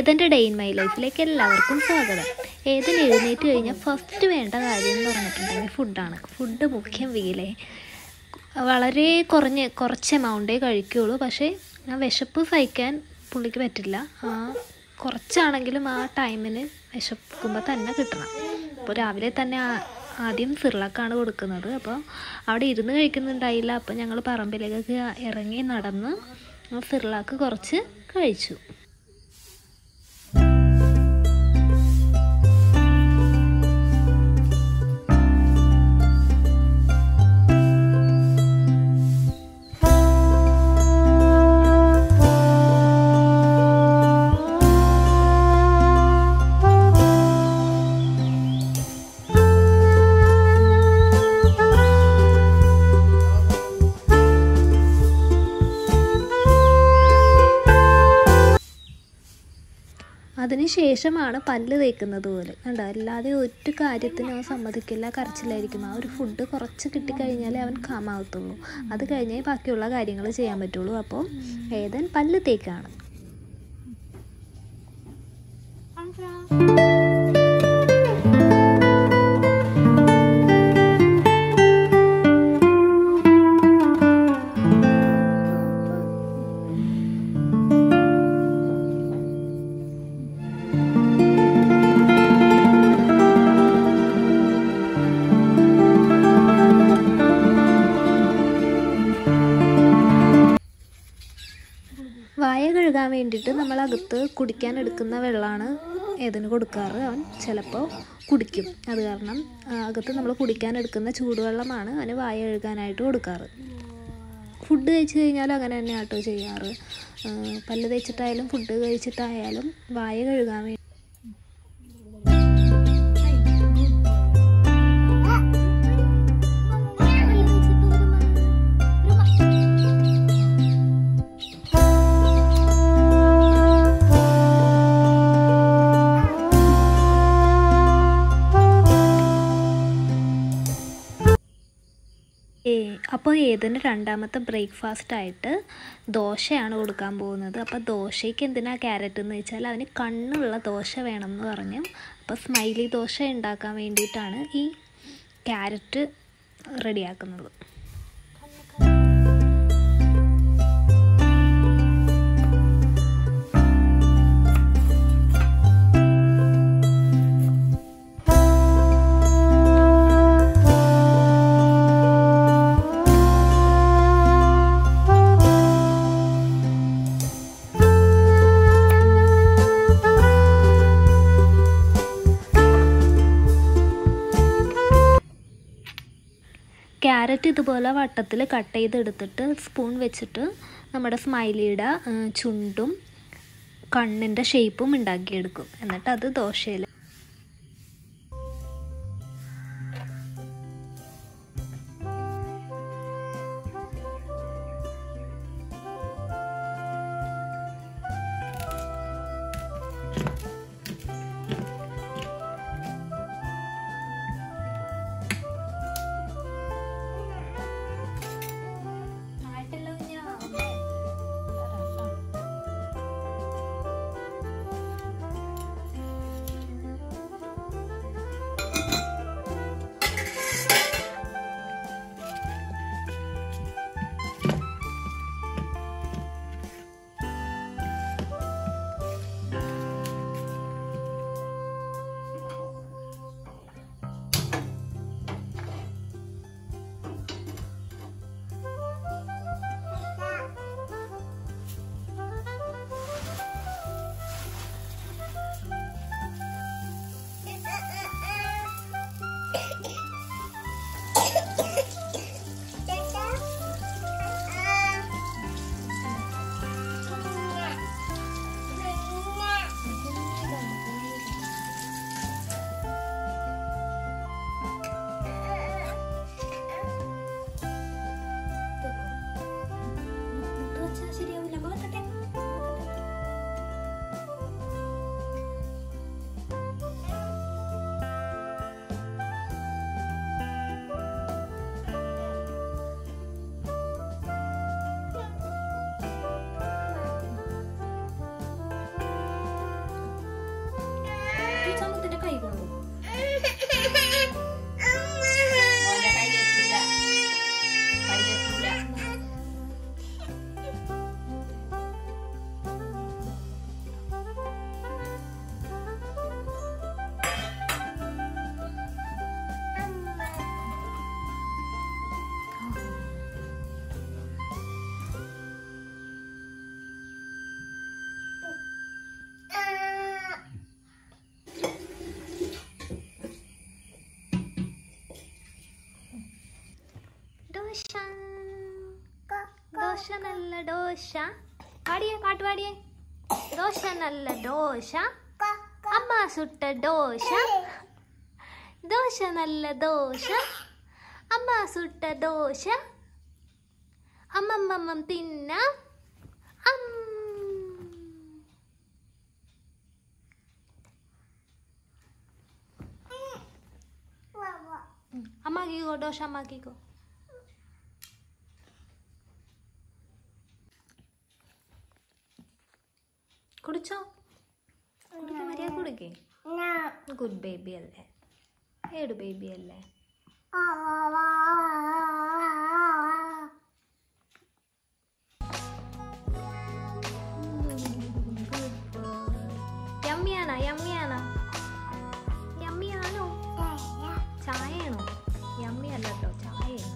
ഏതൻ്റെ day in my ലൈഫിലേക്ക് എല്ലാവർക്കും സ്വാഗതം ഏതൻ എഴുന്നേറ്റ് കഴിഞ്ഞാൽ ഫസ്റ്റ് വേണ്ട കാര്യം എന്ന് പറഞ്ഞിട്ടുണ്ടെങ്കിൽ ഫുഡാണ് ഫുഡ് മുഖ്യം വീലേ വളരെ കുറഞ്ഞ് കുറച്ച് എമൗണ്ടേ കഴിക്കുകയുള്ളൂ പക്ഷേ ആ വിശപ്പ് സഹിക്കാൻ പുള്ളിക്ക് പറ്റില്ല ആ കുറച്ചാണെങ്കിലും ആ ടൈമിന് വിശക്കുമ്പോൾ തന്നെ കിട്ടണം അപ്പോൾ രാവിലെ തന്നെ ആ- ആദ്യം സിർളക്കാണ് കൊടുക്കുന്നത് അപ്പോൾ അവിടെ ഇരുന്ന് കഴിക്കുന്നുണ്ടായില്ല അപ്പോൾ ഞങ്ങൾ പറമ്പിലേക്കൊക്കെ ഇറങ്ങി നടന്ന് ആ സിർളാക്ക് കുറച്ച് കഴിച്ചു അതിനുശേഷമാണ് പല്ല് തേക്കുന്നത് പോലും കണ്ടോ അല്ലാതെ ഒറ്റ കാര്യത്തിനും അവൻ സമ്മതിക്കില്ല കരച്ചിലായിരിക്കും ആ ഒരു ഫുഡ് കുറച്ച് കിട്ടിക്കഴിഞ്ഞാലേ അവൻ കാമാവത്തുള്ളൂ അത് കഴിഞ്ഞേ ബാക്കിയുള്ള കാര്യങ്ങൾ ചെയ്യാൻ പറ്റുള്ളൂ അപ്പോൾ ഏതൻ പല്ല് തേക്കാണ് വായ കഴുകാൻ വേണ്ടിയിട്ട് നമ്മൾ അകത്ത് കുടിക്കാൻ എടുക്കുന്ന വെള്ളമാണ് ഏതിന് കൊടുക്കാറ് അവൻ ചിലപ്പോൾ കുടിക്കും അത് കാരണം ആ, അകത്ത് നമ്മൾ കുടിക്കാൻ എടുക്കുന്ന ചൂടുവെള്ളമാണ് അവന് വായ കഴുകാനായിട്ട് കൊടുക്കാറ് ഫുഡ് കഴിച്ച് കഴിഞ്ഞാൽ അങ്ങനെ തന്നെ ആട്ടോ ചെയ്യാറ് ആ, പല്ല് തേച്ചിട്ടായാലും ഫുഡ് കഴിച്ചിട്ടായാലും വായ കഴുകാൻ വേണ്ടി ഏ അപ്പോൾ ഏതിന് രണ്ടാമത്തെ ബ്രേക്ക്ഫാസ്റ്റ് ആയിട്ട് ദോശയാണ് കൊടുക്കാൻ പോകുന്നത് അപ്പോൾ ദോശയ്ക്ക് എന്തിനാ ക്യാരറ്റ് എന്ന് വെച്ചാൽ അവന് കണ്ണുള്ള ദോശ വേണം എന്ന് പറഞ്ഞു അപ്പോൾ സ്മൈലി ദോശ ഉണ്ടാക്കാൻ വേണ്ടിയിട്ടാണ് ഈ ക്യാരറ്റ് റെഡിയാക്കുന്നത് ക്യാരറ്റ് ഇതുപോലെ വട്ടത്തിൽ കട്ട് ചെയ്തെടുത്തിട്ട് സ്പൂൺ വെച്ചിട്ട് നമ്മുടെ സ്മൈലിയുടെ ആ, ചുണ്ടും കണ്ണിൻ്റെ ഷേപ്പും ഉണ്ടാക്കിയെടുക്കും എന്നിട്ട് അത് ദോശയിൽ ദോശ നല്ല ദോശ പാടിയേ പാട്ട് പാടിയേ ദോശ നല്ല ദോശ അമ്മ സുട്ട ദോശ ദോശ നല്ല ദോശ അമ്മ സുട്ട ദോശ അമ്മമ്മമ്മം തിന്നാം അം. ഉം. അമ്മാക്കിക്കോ ദോശ അമ്മാക്കിക്കോ കുടിച്ചോ കുടിക്കാൻ മര്യാദ കുടിക്കേ ഗുഡ് ബേബി അല്ലേ ഏട് ബേബി അല്ലേ യമ്മിയാണോ യമ്മിയാണോ യമ്മിയാണോ ചായയാണോ യമ്മി അല്ല കേട്ടോ ചായയാണ്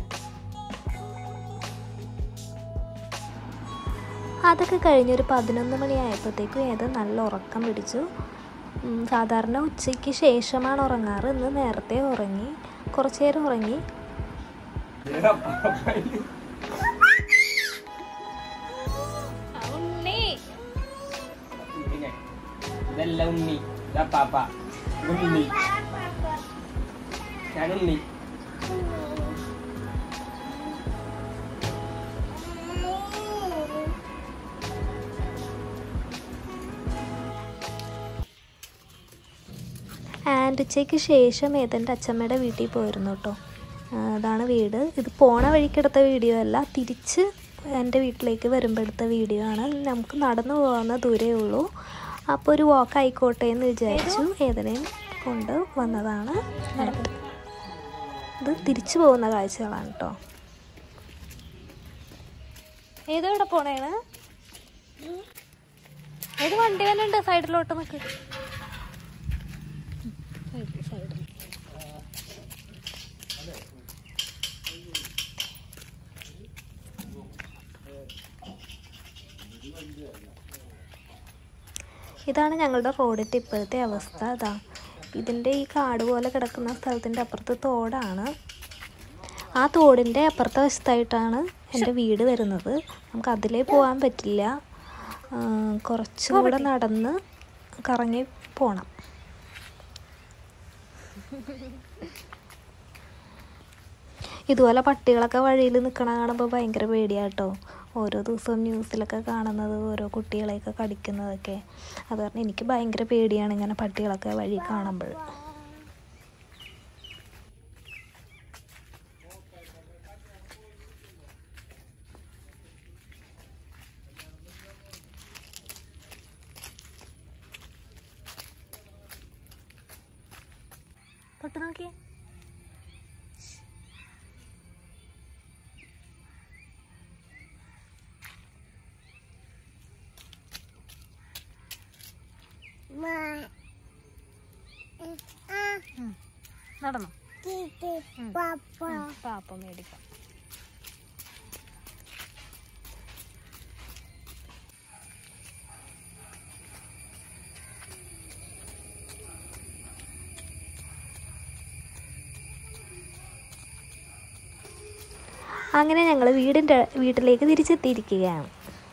അതൊക്കെ കഴിഞ്ഞൊരു പതിനൊന്ന് മണിയായപ്പോഴത്തേക്കും ഏത് നല്ല ഉറക്കം പിടിച്ചു ഉം, സാധാരണ ഉച്ചയ്ക്ക് ശേഷമാണ് ഉറങ്ങാറ് ഇന്ന് നേരത്തെ ഉറങ്ങി കുറച്ചു നേരം ഉറങ്ങി ഉണ്ണി ഇതല്ല ഉണ്ണി ഇതാ പാപ്പ ഉണ്ണി ഞാൻ ഉണ്ണി ആൻഡ് ഉച്ചയ്ക്ക് ശേഷം ഏതെൻ്റെ അച്ഛമ്മയുടെ വീട്ടിൽ പോയിരുന്നു കേട്ടോ ആ, അതാണ് വീട് ഇത് പോണ വഴിക്കെടുത്ത വീഡിയോ അല്ല തിരിച്ച് എൻ്റെ വീട്ടിലേക്ക് വരുമ്പോൾ എടുത്ത വീഡിയോ ആണ് നമുക്ക് നടന്നു പോകാവുന്ന ദൂരേ ഉള്ളൂ അപ്പോൾ ഒരു വാക്ക് ആയിക്കോട്ടെ എന്ന് വിചാരിച്ചു ഏതിനെയും കൊണ്ട് വന്നതാണ് ഇത് തിരിച്ചു പോകുന്ന കാഴ്ചകളാണ് കേട്ടോ ഏതോടെ പോണേണ് ഏത് വണ്ടി വന്നുണ്ട് സൈഡിലോട്ട് നിൽക്ക് സൈഡിൽ സൈഡിൽ ഇതാണ് ഞങ്ങളുടെ റോഡിൻ്റെ ഇപ്പോഴത്തെ അവസ്ഥ അതാ ഇതിൻ്റെ ഈ കാട് പോലെ കിടക്കുന്ന സ്ഥലത്തിൻ്റെ അപ്പുറത്ത് തോടാണ് ആ തോടിൻ്റെ അപ്പുറത്തെ വശത്തായിട്ടാണ് എൻ്റെ വീട് വരുന്നത് നമുക്ക് അതിലേ പോകാൻ പറ്റില്ല ആ, കുറച്ചും കൂടെ നടന്ന് കറങ്ങി പോകണം ഇതുപോലെ പട്ടികളൊക്കെ വഴിയിൽ നിൽക്കണ കാണുമ്പോൾ ഭയങ്കര പേടിയാട്ടോ ഓരോ ദിവസവും ന്യൂസിലൊക്കെ കാണുന്നത് ഓരോ കുട്ടികളെയൊക്കെ കടിക്കുന്നതൊക്കെ അത് കാരണം എനിക്ക് ഭയങ്കര പേടിയാണ് ഇങ്ങനെ പട്ടികളൊക്കെ വഴി കാണുമ്പോൾ തൊട്ട് നോക്കിയേ ഉം. നടന്നോ ഉം. പാപ്പ മേടിക്കാം അങ്ങനെ ഞങ്ങൾ വീടിൻ്റെ വീട്ടിലേക്ക് തിരിച്ചെത്തിയിരിക്കുകയാണ്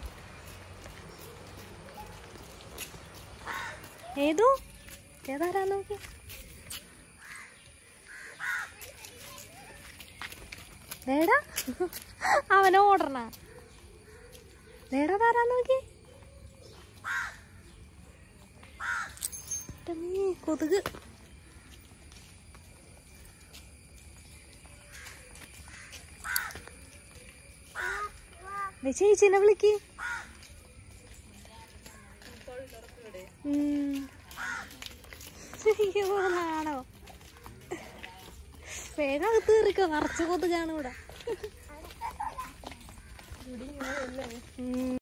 ഏതോ ഏതാരാ നോക്കി വേടാ അവനെ ഓടണ വേടാ താരാ നോക്കി ടമ്മി, കൊതുക് ദേ ചേച്ചിനെ വിളിക്ക് ഉം. അയ്യോ നാണോ വേഗം അകത്ത് കയറിക്കോ നിറച്ച് കൊതുകാണ് ഇവിടെ ഉം.